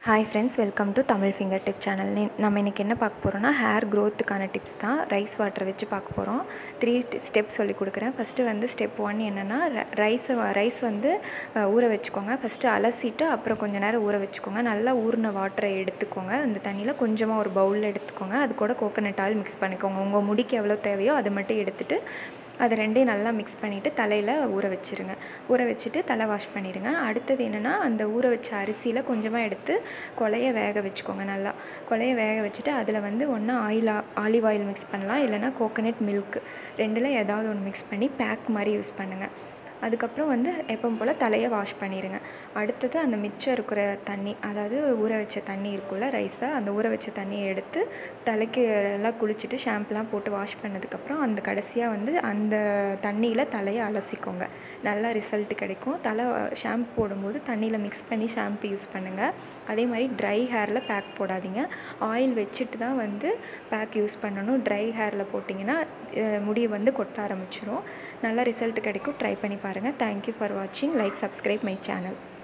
hi friends welcome to Tamil finger tip channel நம்ம இன்றைக்கி என்ன பார்க்க போகிறோம்னா ஹேர் க்ரோத்துக்கான டிப்ஸ் தான் ரைஸ் வாட்டர் வச்சு பார்க்க போகிறோம் த்ரீ ஸ்டெப் சொல்லி கொடுக்குறேன் ஃபஸ்ட்டு வந்து ஸ்டெப் ஒன் என்னென்னா ரைஸை ரைஸ் வந்து அஹ், ஊற வச்சுக்கோங்க ஃபஸ்ட்டு அலசிட்டு அப்புறம் கொஞ்ச நேரம் ஊற வச்சுக்கோங்க நல்லா ஊறின வாட்டரை எடுத்துக்கோங்க அந்த தண்ணியில் கொஞ்சமாக ஒரு பவுலில் எடுத்துக்கோங்க அது கூட கோகோனட் ஆயில் மிக்ஸ் பண்ணிக்கோங்க உங்கள் முடிக்கு எவ்வளோ தேவையோ அதை மட்டும் எடுத்துட்டு அதை ரெண்டையும் நல்லா மிக்ஸ் பண்ணிவிட்டு தலையில் ஊற வச்சுருங்க ஊற வச்சுட்டு தலை வாஷ் பண்ணிடுங்க அடுத்தது என்னென்னா அந்த ஊற வச்ச அரிசியில் கொஞ்சமாக எடுத்து கொலைய வேக வச்சுக்கோங்க நல்லா கொலைய வேக வச்சுட்டு அதில் வந்து ஒன்று ஆயில் ஆலிவ் ஆயில் மிக்ஸ் பண்ணலாம் இல்லைனா கோகோனட் மில்க் ரெண்டில் ஏதாவது ஒன்று மிக்ஸ் பண்ணி பேக் மாதிரி யூஸ் பண்ணுங்கள் அதுக்கப்புறம் வந்து எப்பவும் போல் தலையை வாஷ் பண்ணிடுங்க அடுத்தது அந்த மிச்சம் இருக்கிற தண்ணி அதாவது ஊற வச்ச தண்ணி இருக்குல்ல ரைஸை அந்த ஊற வச்ச தண்ணியை எடுத்து தலைக்கு எல்லாம் குளிச்சுட்டு ஷாம்புலாம் போட்டு வாஷ் பண்ணதுக்கப்புறம் அந்த கடைசியாக வந்து அந்த தண்ணியில் தலையை அலசிக்கோங்க நல்லா ரிசல்ட் கிடைக்கும் தலை ஷாம்பு போடும்போது தண்ணியில் மிக்ஸ் பண்ணி ஷாம்பு யூஸ் பண்ணுங்கள் அதே மாதிரி ட்ரை ஹேரில் பேக் போடாதீங்க ஆயில் வச்சுட்டு தான் வந்து பேக் யூஸ் பண்ணணும் ட்ரை ஹேரில் போட்டிங்கன்னா அஹ், முடி வந்து கொட்ட ஆரம்பிச்சிரும் நல்ல ரிசல்ட் கிடைக்கும் ட்ரை பண்ணி பாருங்கள் தேங்க்யூ ஃபார் வாட்சிங் லைக் சப்ஸ்கிரைப் மை சேனல்